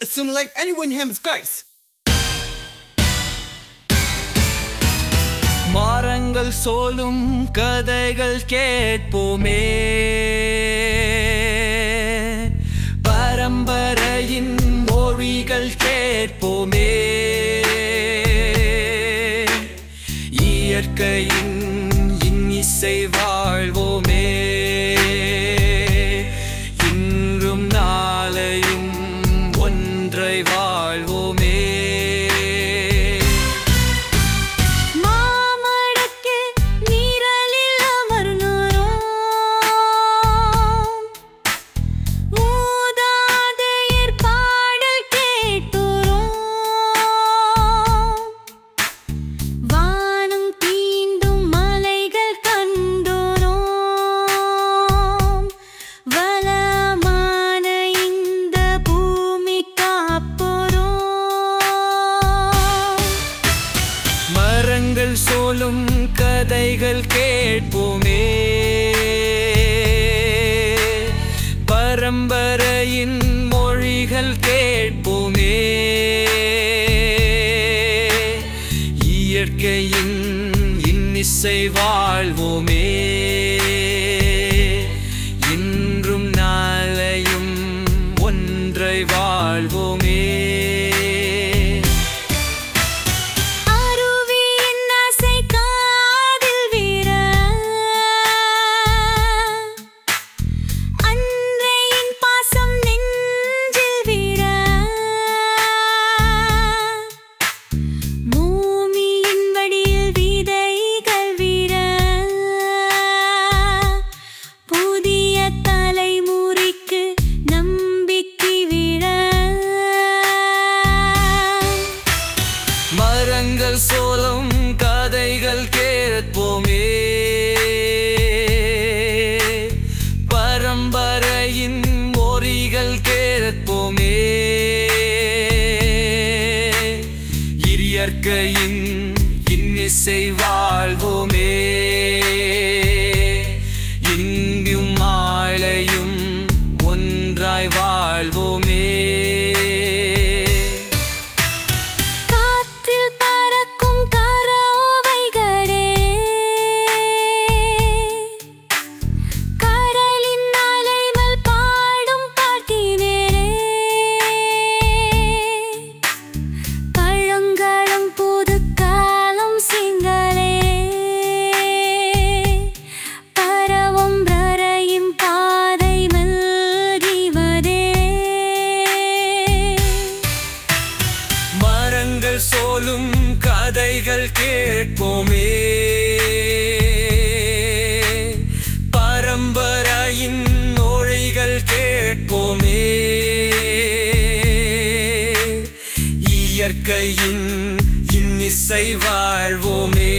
Assume like anyone him is guys. மாறங்கள் சொல்லும் கதைகள் கேட்போமே பரம்பரையின் மொழிகள் கேட்போமே இயற்கையின் இன்னிசை வாழ்வோமே இன்றும் நாளையும் ஒன்றை வாழ்வோமே மாமடக்கு நீரலில் அமர்ந்தோரோம் மூதாதையர் பாடல் கேட்டோரோம் வானம் தீண்டும் மலைகள் கண்டோரோம் வளமான இந்த பூமி காப்போரோம் மரங்கள் சொல்லும் கதைகள் கேட்போமே பரம்பரையின் மொழிகள் கேட்போமே இயற்கையின் இன்னிசை வாழ்வோமே இன்றும் நாளையும் ஒன்றை வாழ்வோமே அருவியின் ஆசை காதில் வீர அன்றையின் பாசம் நெஞ்சில் வீர பூமியின் வடியில் விதைகள் வீர புதிய தலைமுறைக்கு நம்பிக்கை வீர மரங்கள் சோலம் கதைகள் கேட்போமே பரம்பரையின் மொழிகள் கேட்போமே இயற்கையின் இன்னிசை வாழ்வோமே இங்கும் மாலையும் ஒன்றாய் வாழ்வோமே காற்றில் பறக்கும் கரோவைகளே கடலின் அலைகள் பாடும் பாட்டினரே பழங்காலம் புது காலம் சிங்களே பரவும் ரரையும் பாதை மெல்கிவதே மரங்கள் சோலும் கதைகள் கேட்போமே பரம்பரையின் மொழிகள் கேட்போமே இயற்கையின் இன்னிசை வாழ்வோமே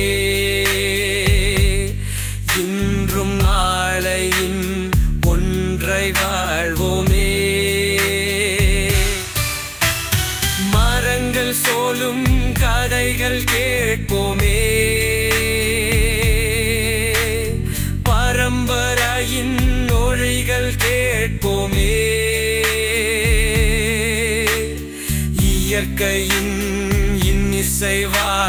இன்றும் நாளையின் ஒன்றை வாழ்வோமே மரங்கள் சோலும் கதைகள் கேட்போமே பரம்பரையின் மொழிகள் கேட்போமே இயற்கையின் இன்னிசை வா